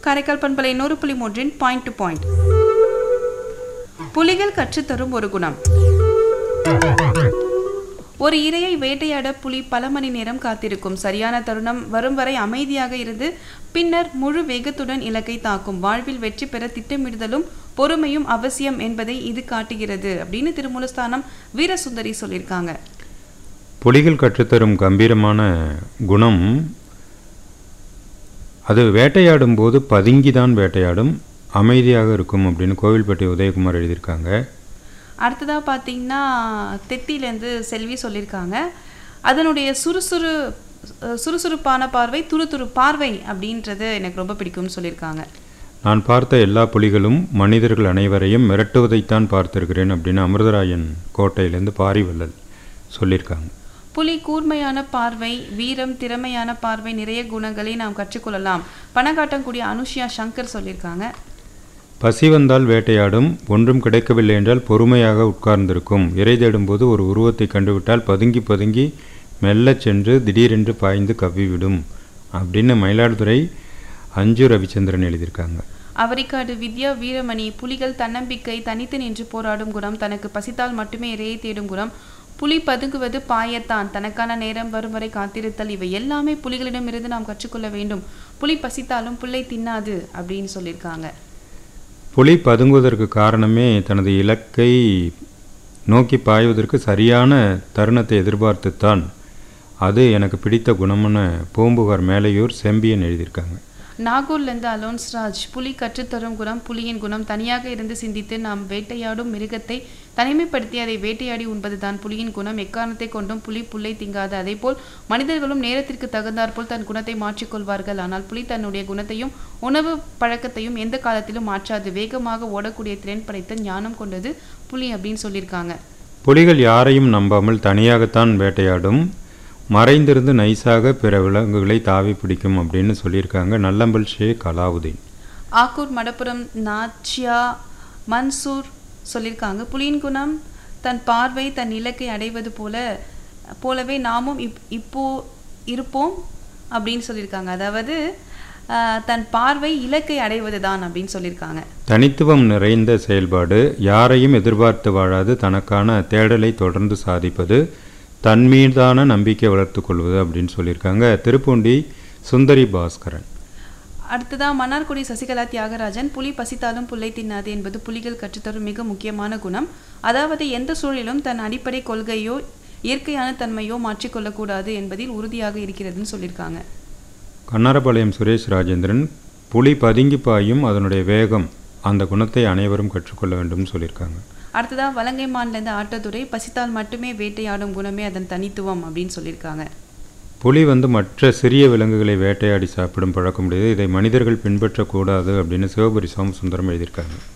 காரைக்கால் பண்பலை நூறு புள்ளி மூன்றின் பாயிண்ட் டு பாயிண்ட் புலிகள் கற்றுத்தரும் ஒரு குணம் ஒரு இரையை வேட்டையாட புலி பல மணி நேரம் காத்திருக்கும் சரியான தருணம் வரும் வரை அமைதியாக இருந்து பின்னர் முழு வேகத்துடன் இலக்கை தாக்கும் வாழ்வில் வெற்றி பெற திட்டமிடுதலும் பொறுமையும் அவசியம் என்பதை இது காட்டுகிறது அப்படின்னு திருமூலஸ்தானம் வீரசுந்தரி சொல்லியிருக்காங்க புலிகள் கற்றுத்தரும் கம்பீரமான குணம் அது வேட்டையாடும் போது பதுங்கிதான் வேட்டையாடும் அமைதியாக இருக்கும் அப்படின்னு கோவில்பட்டி உதயகுமார் எழுதியிருக்காங்க அடுத்ததாக பார்த்தீங்கன்னா தெத்திலேருந்து செல்வி சொல்லியிருக்காங்க அதனுடைய சுறுசுறு அஹ் சுறுசுறுப்பான பார்வை துருதுரு பார்வை அப்படின்றது எனக்கு ரொம்ப பிடிக்கும்னு சொல்லியிருக்காங்க நான் பார்த்த எல்லா புலிகளும் மனிதர்கள் அனைவரையும் மிரட்டுவதைத்தான் பார்த்திருக்கிறேன் அப்படின்னு அமிர்தராயன் கோட்டையிலேருந்து பாரிவள்ளல் சொல்லியிருக்காங்க புலி கூர்மையான பார்வை வீரம் திறமையான பார்வை நிறைய குணங்களை நாம் கற்றுக்கொள்ளலாம் பணக்காட்டக்கூடிய அனுஷியா சங்கர் சொல்லியிருக்காங்க பசி வந்தால் வேட்டையாடும் ஒன்றும் கிடைக்கவில்லை என்றால் பொறுமையாக உட்கார்ந்திருக்கும் இறை தேடும்போது ஒரு உருவத்தை கண்டுவிட்டால் பதுங்கி பதுங்கி மெல்லச் சென்று திடீரென்று பாய்ந்து கவ்விவிடும் அப்படின்னு மயிலாடுதுறை அஞ்சு ரவிச்சந்திரன் எழுதியிருக்காங்க அவரிக்காடு வித்யா வீரமணி புலிகள் தன்னம்பிக்கை தனித்து நின்று போராடும் குணம் தனக்கு பசித்தால் மட்டுமே இரையை தேடும் குணம் புலி பதுங்குவது பாயத்தான் தனக்கான நேரம் வரும் வரை காத்திருத்தல் இவை எல்லாமே புலிகளிடமிருந்து நாம் கற்றுக்கொள்ள வேண்டும் புலி பசித்தாலும் புல்லை தின்னாது அப்படின்னு சொல்லியிருக்காங்க புலி பதுங்குவதற்கு காரணமே தனது இலக்கை நோக்கி பாய்வதற்கு சரியான தருணத்தை எதிர்பார்த்துத்தான் அது எனக்கு பிடித்த குணம்னு பூம்புகார் மேலையூர் செம்பியன் எழுதியிருக்காங்க நாகூர்லேருந்து அலோன்ஸ் ராஜ் புலி கற்றுத்தரும் குணம் புலியின் குணம் தனியாக இருந்து சிந்தித்து நாம் வேட்டையாடும் மிருகத்தை தனிமைப்படுத்தி அதை வேட்டையாடி உண்பதுதான் புலியின் குணம் எக்காரணத்தை கொண்டும் புலி புல்லை திங்காது அதேபோல் மனிதர்களும் நேரத்திற்கு தகுந்தாற்போல் தன் குணத்தை மாற்றிக்கொள்வார்கள் ஆனால் புலி தன்னுடைய குணத்தையும் உணவு பழக்கத்தையும் எந்த காலத்திலும் மாற்றாது வேகமாக ஓடக்கூடிய திறன் படைத்த ஞானம் கொண்டது புலி அப்படின்னு சொல்லியிருக்காங்க புலிகள் யாரையும் நம்பாமல் தனியாகத்தான் வேட்டையாடும் மறைந்திருந்து நைஸாக பிற விலங்குகளை தாவி பிடிக்கும் அப்படின்னு சொல்லியிருக்காங்க நல்லம்பல் ஷேக் அலாவுதீன் ஆக்கூர் மடப்புரம் நாச்சியா மன்சூர் சொல்லியிருக்காங்க புலியின் குணம் தன் பார்வை தன் இலக்கை அடைவது போல போலவே நாமும் இப் இப்போ இருப்போம் அப்படின்னு சொல்லியிருக்காங்க அதாவது ஆஹ், தன் பார்வை இலக்கை அடைவது தான் அப்படின்னு சொல்லியிருக்காங்க தனித்துவம் நிறைந்த செயல்பாடு யாரையும் எதிர்பார்த்து வாழாது தனக்கான தேடலை தொடர்ந்து சாதிப்பது தன் மீதான நம்பிக்கை வளர்த்துக் கொள்வது அப்படின்னு சொல்லியிருக்காங்க திருப்பூண்டி சுந்தரி பாஸ்கரன் அடுத்ததா மன்னார்குடி சசிகலா தியாகராஜன் புலி பசித்தாலும் புல்லை தின்னாது என்பது புலிகள் கற்றுத்தரும் மிக முக்கியமான குணம் அதாவது எந்த சூழலிலும் தன் அடிப்படை கொள்கையோ இயற்கையான தன்மையோ மாற்றிக்கொள்ளக்கூடாது என்பதில் உறுதியாக இருக்கிறதுன்னு சொல்லியிருக்காங்க கண்ணாரபாளையம் சுரேஷ் ராஜேந்திரன் புலி பதுங்கி பாயும் அதனுடைய வேகம் அந்த குணத்தை அனைவரும் கற்றுக்கொள்ள வேண்டும்னு சொல்லியிருக்காங்க அடுத்ததா வலங்கைமான்லேருந்து ஆட்டத்துறை பசித்தால் மட்டுமே வேட்டையாடும் குணமே அதன் தனித்துவம் அப்படின்னு சொல்லியிருக்காங்க புலி வந்து மற்ற சிறிய விலங்குகளை வேட்டையாடி சாப்பிடும் பழக்கம் உடையது இதை மனிதர்கள் பின்பற்றக்கூடாது அப்படின்னு சிவபுரி சோமசுந்தரம் எழுதியிருக்காங்க